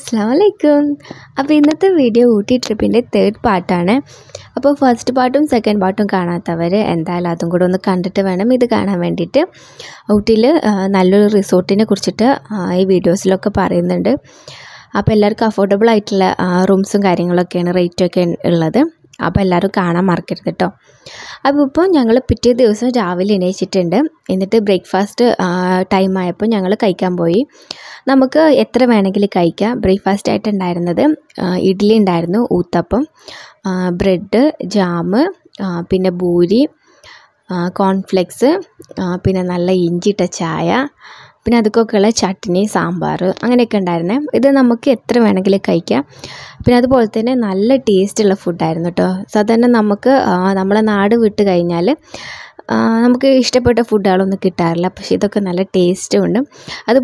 അസ്സാം വലൈക്കും അപ്പോൾ ഇന്നത്തെ വീഡിയോ ഊട്ടി ട്രിപ്പിൻ്റെ തേർഡ് പാർട്ടാണ് അപ്പോൾ ഫസ്റ്റ് പാർട്ടും സെക്കൻഡ് പാർട്ടും കാണാത്തവർ എന്തായാലും അതും കൂടെ ഒന്ന് കണ്ടിട്ട് വേണം ഇത് കാണാൻ വേണ്ടിയിട്ട് ഊട്ടിയിൽ നല്ലൊരു റിസോർട്ടിനെ കുറിച്ചിട്ട് ആ, ഈ വീഡിയോസിലൊക്കെ പറയുന്നുണ്ട് അപ്പോൾ എല്ലാവർക്കും അഫോർഡബിൾ ആയിട്ടുള്ള റൂംസും കാര്യങ്ങളൊക്കെയാണ് റേറ്റൊക്കെ ഉള്ളത് അപ്പോൾ എല്ലാവരും കാണാൻ മറക്കരുത് കേട്ടോ അപ്പോൾ ഇപ്പോൾ ഞങ്ങൾ പിറ്റേ ദിവസം രാവിലെ എണീച്ചിട്ടുണ്ട് എന്നിട്ട് ബ്രേക്ക്ഫാസ്റ്റ് ടൈം ആയപ്പോൾ ഞങ്ങൾ കഴിക്കാൻ പോയി നമുക്ക് എത്ര വേണമെങ്കിലും കഴിക്കാം ബ്രേക്ക്ഫാസ്റ്റ് ആയിട്ട് ഉണ്ടായിരുന്നത് ആ, ഇഡ്ഡലി ഉണ്ടായിരുന്നു ഊത്തപ്പം ആ, ബ്രെഡ് ജാമ് ആ, പിന്നെ പൂരി ആ, കോൺഫ്ലെക്സ് ആ, പിന്നെ നല്ല ഇഞ്ചിട്ട ചായ പിന്നെ അതുക്കൊക്കെയുള്ള ചട്നി സാമ്പാർ അങ്ങനെയൊക്കെ ഉണ്ടായിരുന്നേ ഇത് നമുക്ക് എത്ര വേണമെങ്കിലും കഴിക്കാം പിന്നെ അതുപോലെ തന്നെ നല്ല ടേസ്റ്റുള്ള ഫുഡായിരുന്നു കേട്ടോ സാധാരണ നമുക്ക് ആ, നമ്മളെ നാട് വിട്ട് കഴിഞ്ഞാൽ ആ, നമുക്ക് ഇഷ്ടപ്പെട്ട ഫുഡുകളൊന്നും കിട്ടാറില്ല പക്ഷേ ഇതൊക്കെ നല്ല ടേസ്റ്റും ഉണ്ട് അത്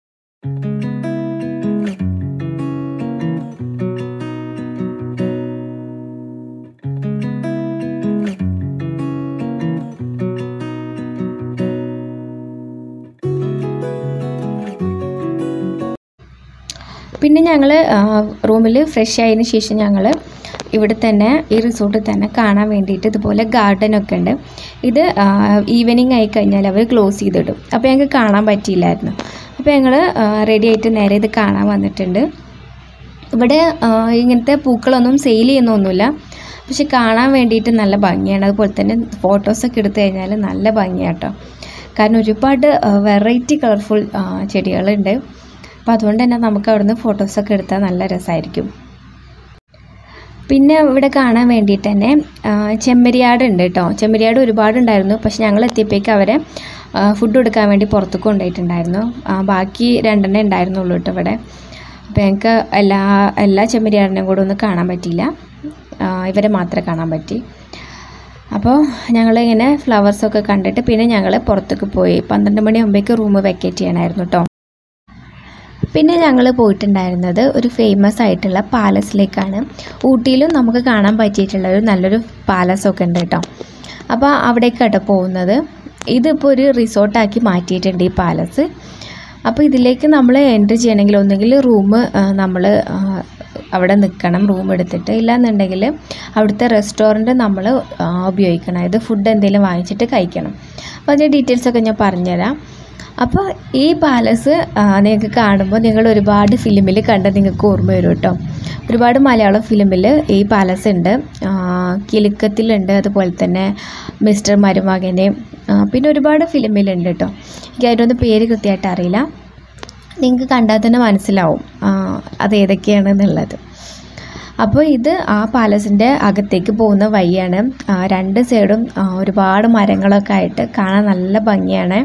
പിന്നെ ഞങ്ങൾ റൂമിൽ ഫ്രഷ് ആയതിനു ശേഷം ഞങ്ങൾ ഇവിടെ തന്നെ ഈ റിസോർട്ടിൽ തന്നെ കാണാൻ വേണ്ടിയിട്ട് ഇതുപോലെ ഗാർഡനൊക്കെ ഉണ്ട് ഇത് ഈവനിങ് ആയി കഴിഞ്ഞാൽ അവർ ക്ലോസ് ചെയ്തിടും അപ്പോൾ ഞങ്ങൾക്ക് കാണാൻ പറ്റിയില്ലായിരുന്നു അപ്പോൾ ഞങ്ങൾ റെഡി ആയിട്ട് നേരെ ഇത് കാണാൻ വന്നിട്ടുണ്ട് ഇവിടെ ആ, ഇങ്ങനത്തെ പൂക്കളൊന്നും സെയിൽ ചെയ്യുന്നൊന്നുമില്ല പക്ഷെ കാണാൻ വേണ്ടിയിട്ട് നല്ല ഭംഗിയാണ് അതുപോലെ തന്നെ ഫോട്ടോസൊക്കെ എടുത്തു കഴിഞ്ഞാൽ നല്ല ഭംഗിയാട്ടോ കാരണം ഒരുപാട് വെറൈറ്റി കളർഫുൾ ചെടികളുണ്ട് അപ്പോൾ അതുകൊണ്ട് തന്നെ നമുക്ക് അവിടുന്ന് ഫോട്ടോസൊക്കെ എടുത്താൽ നല്ല രസമായിരിക്കും പിന്നെ ഇവിടെ കാണാൻ വേണ്ടിയിട്ട് തന്നെ ആ, ചെമ്മരിയാട് ഉണ്ട് കേട്ടോ ചെമ്മരിയാട് ഒരുപാട് ഉണ്ടായിരുന്നു പക്ഷെ ഞങ്ങൾ എത്തിയപ്പോഴേക്ക് അവരെ ഫുഡ് കൊടുക്കാൻ വേണ്ടി പുറത്തേക്ക് കൊണ്ടുപോയിട്ടുണ്ടായിരുന്നു ആ, ബാക്കി രണ്ടെണ്ണേ ഉണ്ടായിരുന്നുള്ളൂ കേട്ടോ ഇവിടെ അപ്പോൾ ഞങ്ങൾക്ക് എല്ലാ എല്ലാ ചെമ്മരിയാടിനെയും കൂടെ ഒന്ന് കാണാൻ പറ്റിയില്ല ആ, ഇവരെ മാത്രമേ കാണാൻ പറ്റി അപ്പോൾ ഞങ്ങളിങ്ങനെ ഫ്ലവേഴ്സൊക്കെ കണ്ടിട്ട് പിന്നെ ഞങ്ങൾ പുറത്തേക്ക് പോയി പന്ത്രണ്ട് മണി ആകുമ്പോഴേക്ക് റൂം വെക്കേറ്റ് ചെയ്യണമായിരുന്നു കേട്ടോ പിന്നെ ഞങ്ങൾ പോയിട്ടുണ്ടായിരുന്നത് ഒരു ഫേമസ് ആയിട്ടുള്ള പാലസിലേക്കാണ് ഊട്ടിയിലും നമുക്ക് കാണാൻ പറ്റിയിട്ടുള്ള ഒരു നല്ലൊരു പാലസൊക്കെ ഉണ്ട് കേട്ടോ അപ്പോൾ അവിടേക്കാട്ടോ പോകുന്നത് ഇതിപ്പോൾ ഒരു റിസോർട്ടാക്കി മാറ്റിയിട്ടുണ്ട് ഈ പാലസ് അപ്പോൾ ഇതിലേക്ക് നമ്മൾ എൻട്രി ചെയ്യണമെങ്കിൽ ഒന്നെങ്കിൽ റൂം നമ്മൾ അവിടെ നിൽക്കണം റൂം എടുത്തിട്ട് ഇല്ലാന്നുണ്ടെങ്കിൽ അവിടുത്തെ റെസ്റ്റോറൻറ്റ് നമ്മൾ ഉപയോഗിക്കണം ഇത് ഫുഡ് എന്തെങ്കിലും വാങ്ങിച്ചിട്ട് കഴിക്കണം അപ്പോൾ അതിൻ്റെ ഡീറ്റെയിൽസൊക്കെ ഞാൻ പറഞ്ഞുതരാം അപ്പോൾ ഈ പാലസ് നിങ്ങൾക്ക് കാണുമ്പോൾ നിങ്ങൾ ഒരുപാട് ഫിലിമിൽ കണ്ട് നിങ്ങൾക്ക് ഓർമ്മ വരും കേട്ടോ ഒരുപാട് മലയാളം ഫിലിമിൽ ഈ പാലസ് ഉണ്ട് ആ, കിലുക്കത്തിലുണ്ട് അതുപോലെ തന്നെ മിസ്റ്റർ മരുമകന് ആ, പിന്നെ ഒരുപാട് ഫിലിമിലുണ്ട് കേട്ടോ എനിക്ക് അതിൻ്റെ പേര് കൃത്യമായിട്ട് അറിയില്ല നിങ്ങൾക്ക് കണ്ടാൽ തന്നെ മനസ്സിലാവും ആ, അത് ഏതൊക്കെയാണെന്നുള്ളത് അപ്പോൾ ഇത് ആ പാലസിൻ്റെ അകത്തേക്ക് പോകുന്ന വഴിയാണ് ആ, രണ്ട് സൈഡും ആ, ഒരുപാട് മരങ്ങളൊക്കെ ആയിട്ട് കാണാൻ നല്ല ഭംഗിയാണ്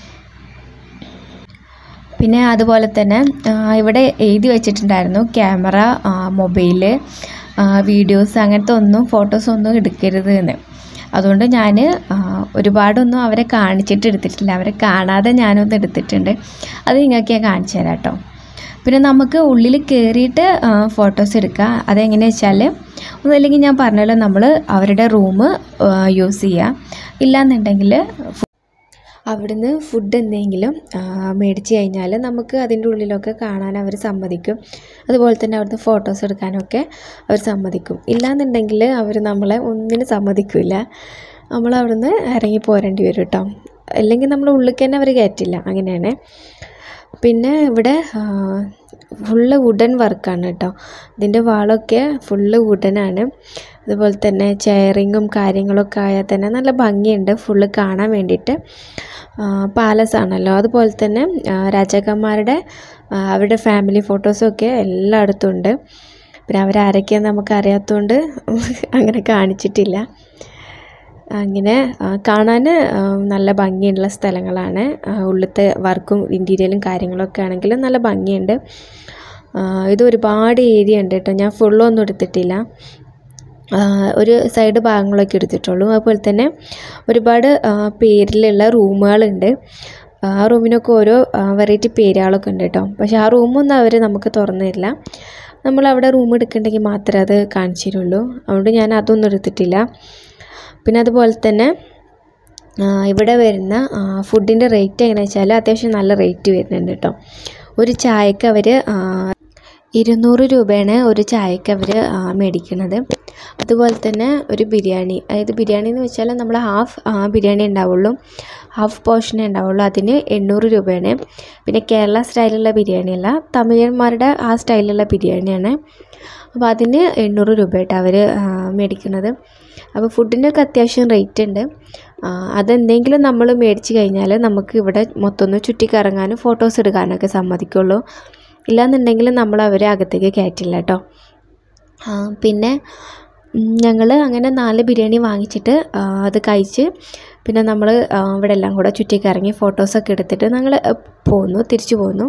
പിന്നെ അതുപോലെ തന്നെ ആ, ഇവിടെ എഴുതി വെച്ചിട്ടുണ്ടായിരുന്നു ക്യാമറ മൊബൈല് വീഡിയോസ് അങ്ങനത്തെ ഒന്നും ഫോട്ടോസ് ഒന്നും എടുക്കരുത് എന്ന് അതുകൊണ്ട് ഞാൻ ഒരുപാടൊന്നും അവരെ കാണിച്ചിട്ട് എടുത്തിട്ടില്ല അവരെ കാണാതെ ഞാനൊന്ന് എടുത്തിട്ടുണ്ട് അത് നിങ്ങൾക്ക് ഞാൻ കാണിച്ചു തരാം കേട്ടോ പിന്നെ നമുക്ക് ഉള്ളിൽ കയറിയിട്ട് ഫോട്ടോസ് എടുക്കുക അതെങ്ങനെയാ വെച്ചാൽ ഒന്നല്ലെങ്കിൽ ഞാൻ പറഞ്ഞല്ലോ നമ്മൾ അവരുടെ റൂം യൂസ് ചെയ്യുക ഇല്ലാന്നുണ്ടെങ്കിൽ അവിടുന്ന് ഫുഡ് എന്തെങ്കിലും ആ, മേടിച്ച് കഴിഞ്ഞാൽ നമുക്ക് അതിൻ്റെ ഉള്ളിലൊക്കെ കാണാൻ അവർ സമ്മതിക്കും അതുപോലെ തന്നെ അവിടുന്ന് ഫോട്ടോസ് എടുക്കാനൊക്കെ അവർ സമ്മതിക്കും ഇല്ലാന്നുണ്ടെങ്കിൽ അവർ നമ്മളെ ഒന്നിനും സമ്മതിക്കില്ല നമ്മൾ അവിടുന്ന് ഇറങ്ങി പോരേണ്ടി വരും കേട്ടോ അല്ലെങ്കിൽ നമ്മൾ ഉള്ളിൽ തന്നെ അവർ കയറ്റില്ല അങ്ങനെയാണ് പിന്നെ ഇവിടെ ഫുള്ള് വുഡൻ വർക്കാണ് കേട്ടോ ഇതിൻ്റെ വാളൊക്കെ ഫുള്ള് വുഡനാണ് അതുപോലെ തന്നെ ചെയറിങ്ങും കാര്യങ്ങളൊക്കെ ആയാൽ തന്നെ നല്ല ഭംഗിയുണ്ട് ഫുള്ള് കാണാൻ വേണ്ടിയിട്ട് പാലസ് ആണല്ലോ അതുപോലെ തന്നെ ആ, രാജാക്കന്മാരുടെ ആ, അവരുടെ ഫാമിലി ഫോട്ടോസൊക്കെ എല്ലായിടത്തും ഉണ്ട് പിന്നെ അവരാരൊക്കെയാണെന്ന് നമുക്ക് അറിയാത്തതുകൊണ്ട് അങ്ങനെ കാണിച്ചിട്ടില്ല അങ്ങനെ ആ, കാണാൻ ആ, നല്ല ഭംഗിയുള്ള സ്ഥലങ്ങളാണ് ആ, ഉള്ളിലത്തെ വർക്കും ഇൻറ്റീരിയലും കാര്യങ്ങളൊക്കെ ആണെങ്കിലും നല്ല ഭംഗിയുണ്ട് ആ, ഇത് ഒരുപാട് ഏരിയ ഉണ്ട് കേട്ടോ ഞാൻ ഫുള്ളൊന്നും എടുത്തിട്ടില്ല ആ, ഒരു സൈഡ് ഭാഗങ്ങളൊക്കെ എടുത്തിട്ടുള്ളൂ അതുപോലെ തന്നെ ഒരുപാട് ആ, പേരിലുള്ള റൂമുകളുണ്ട് ആ റൂമിനൊക്കെ ഓരോ വെറൈറ്റി പേരുകളൊക്കെ ഉണ്ട് കേട്ടോ പക്ഷേ ആ റൂമൊന്നും അവർ നമുക്ക് തുറന്നു തരില്ല നമ്മൾ അവിടെ റൂം എടുക്കണമെങ്കിൽ മാത്രമേ അത് കാണിച്ചു തരുള്ളൂ അതുകൊണ്ട് ഞാൻ അതൊന്നും എടുത്തിട്ടില്ല പിന്നെ അതുപോലെ തന്നെ ആ, ഇവിടെ വരുന്ന ഫുഡിൻ്റെ റേറ്റ് എങ്ങനെയാണെന്ന് വെച്ചാൽ അത്യാവശ്യം നല്ല റേറ്റ് വരുന്നുണ്ട് കേട്ടോ ഒരു ചായക്ക് അവർ ഇരുന്നൂറ് രൂപയാണ് ഒരു ചായക്ക് അവർ മേടിക്കുന്നത് അതുപോലെ തന്നെ ഒരു ബിരിയാണി അതായത് ബിരിയാണി എന്ന് വെച്ചാൽ നമ്മൾ ഹാഫ് ബിരിയാണി ഉണ്ടാവുള്ളൂ ഹാഫ് പോർഷനേ ഉണ്ടാവുള്ളൂ അതിന് എണ്ണൂറ് രൂപയാണ് പിന്നെ കേരള സ്റ്റൈലുള്ള ബിരിയാണിയല്ല തമിഴന്മാരുടെ ആ സ്റ്റൈലുള്ള ബിരിയാണിയാണ് അപ്പോൾ അതിന് എണ്ണൂറ് രൂപയായിട്ട് അവർ മേടിക്കുന്നത് അപ്പോൾ ഫുഡിനൊക്കെ അത്യാവശ്യം റേറ്റ് ഉണ്ട് ആ, അതെന്തെങ്കിലും നമ്മൾ മേടിച്ച് കഴിഞ്ഞാൽ നമുക്ക് ഇവിടെ മൊത്തം ഒന്ന് ചുറ്റിക്കറങ്ങാനും ഫോട്ടോസ് എടുക്കാനൊക്കെ സമ്മതിക്കുള്ളൂ ഇല്ലാന്നുണ്ടെങ്കിൽ നമ്മൾ അവരെ അകത്തേക്ക് കയറ്റില്ല കേട്ടോ ആ, പിന്നെ ഞങ്ങൾ അങ്ങനെ നാല് ബിരിയാണി വാങ്ങിച്ചിട്ട് ആ, അത് കഴിച്ച് പിന്നെ നമ്മൾ ഇവിടെ എല്ലാം കൂടെ ചുറ്റിക്കറങ്ങി ഫോട്ടോസൊക്കെ എടുത്തിട്ട് ഞങ്ങൾ പോന്നു തിരിച്ചു പോന്നു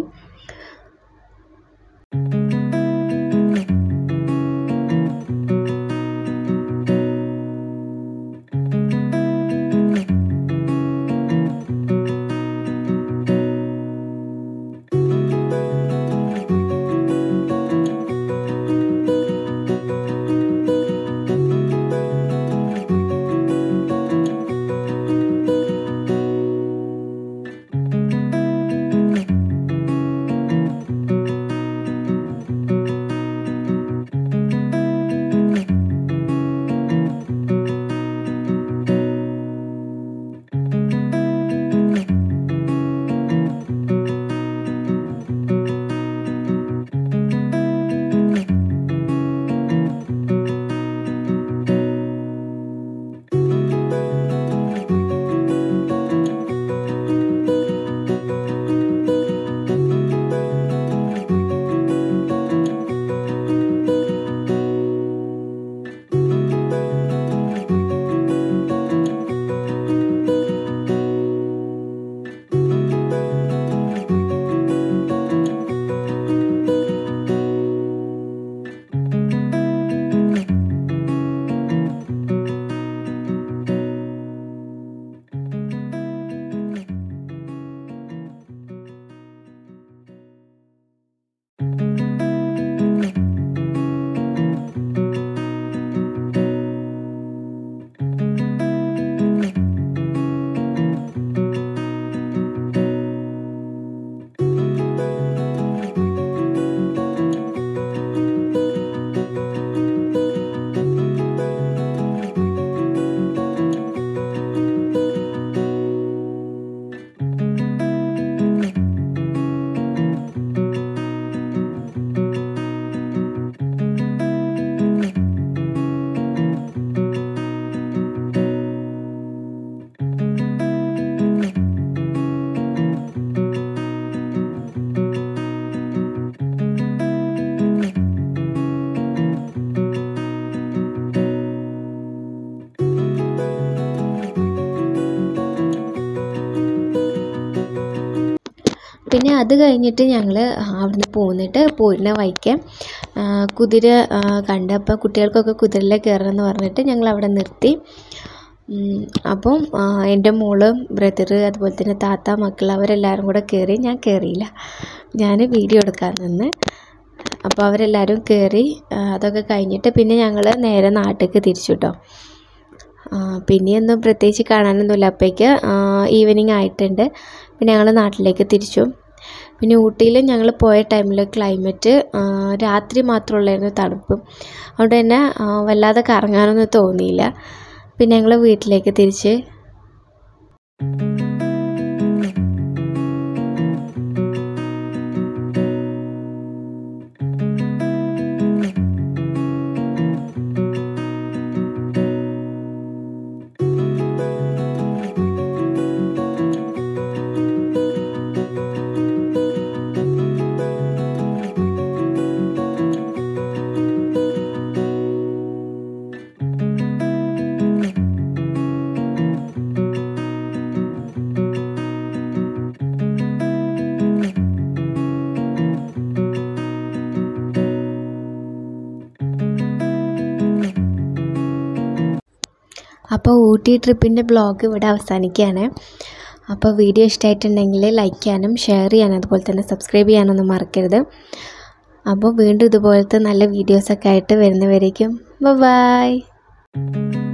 പിന്നെ അത് കഴിഞ്ഞിട്ട് ഞങ്ങൾ അവിടുന്ന് പോന്നിട്ട് പോരുന്ന വഴിക്ക് ആ, കുതിര ആ, കണ്ടപ്പോൾ കുട്ടികൾക്കൊക്കെ കുതിരയിൽ കയറണം എന്ന് പറഞ്ഞിട്ട് ഞങ്ങൾ അവിടെ നിർത്തി ഉം, അപ്പം ആ, എൻ്റെ മോള് ബ്രദർ അതുപോലെ തന്നെ താത്ത മക്കൾ അവരെല്ലാവരും കൂടെ കയറി ഞാൻ കയറിയില്ല ഞാൻ വീഡിയോ എടുക്കാൻ നിന്ന് അപ്പോൾ അവരെല്ലാവരും കയറി ആ, അതൊക്കെ കഴിഞ്ഞിട്ട് പിന്നെ ഞങ്ങൾ നേരെ നാട്ടിലേക്ക് തിരിച്ചു കേട്ടോ ആ, പിന്നെയൊന്നും പ്രത്യേകിച്ച് കാണാനൊന്നുമില്ല അപ്പോഴേക്ക് ഈവനിങ് ആയിട്ടുണ്ട് പിന്നെ ഞങ്ങൾ നാട്ടിലേക്ക് തിരിച്ചു പിന്നെ ഊട്ടിയിൽ ഞങ്ങൾ പോയ ടൈമിൽ ക്ലൈമറ്റ് രാത്രി മാത്രമുള്ളായിരുന്നു തണുപ്പ് അതുകൊണ്ട് തന്നെ ആ, വല്ലാതെ കറങ്ങാനൊന്നും തോന്നിയില്ല പിന്നെ ഞങ്ങൾ വീട്ടിലേക്ക് തിരിച്ച് അപ്പോൾ ഊട്ടി ട്രിപ്പിൻ്റെ ബ്ലോഗ് ഇവിടെ അവസാനിക്കുകയാണ് അപ്പോൾ വീഡിയോ ഇഷ്ടമായിട്ടുണ്ടെങ്കിൽ ലൈക്ക് ചെയ്യാനും ഷെയർ ചെയ്യാനും അതുപോലെ തന്നെ സബ്സ്ക്രൈബ് ചെയ്യാനൊന്നും മറക്കരുത് അപ്പോൾ വീണ്ടും ഇതുപോലത്തെ നല്ല വീഡിയോസൊക്കെ ആയിട്ട് വരുന്നവരേക്കും ബൈ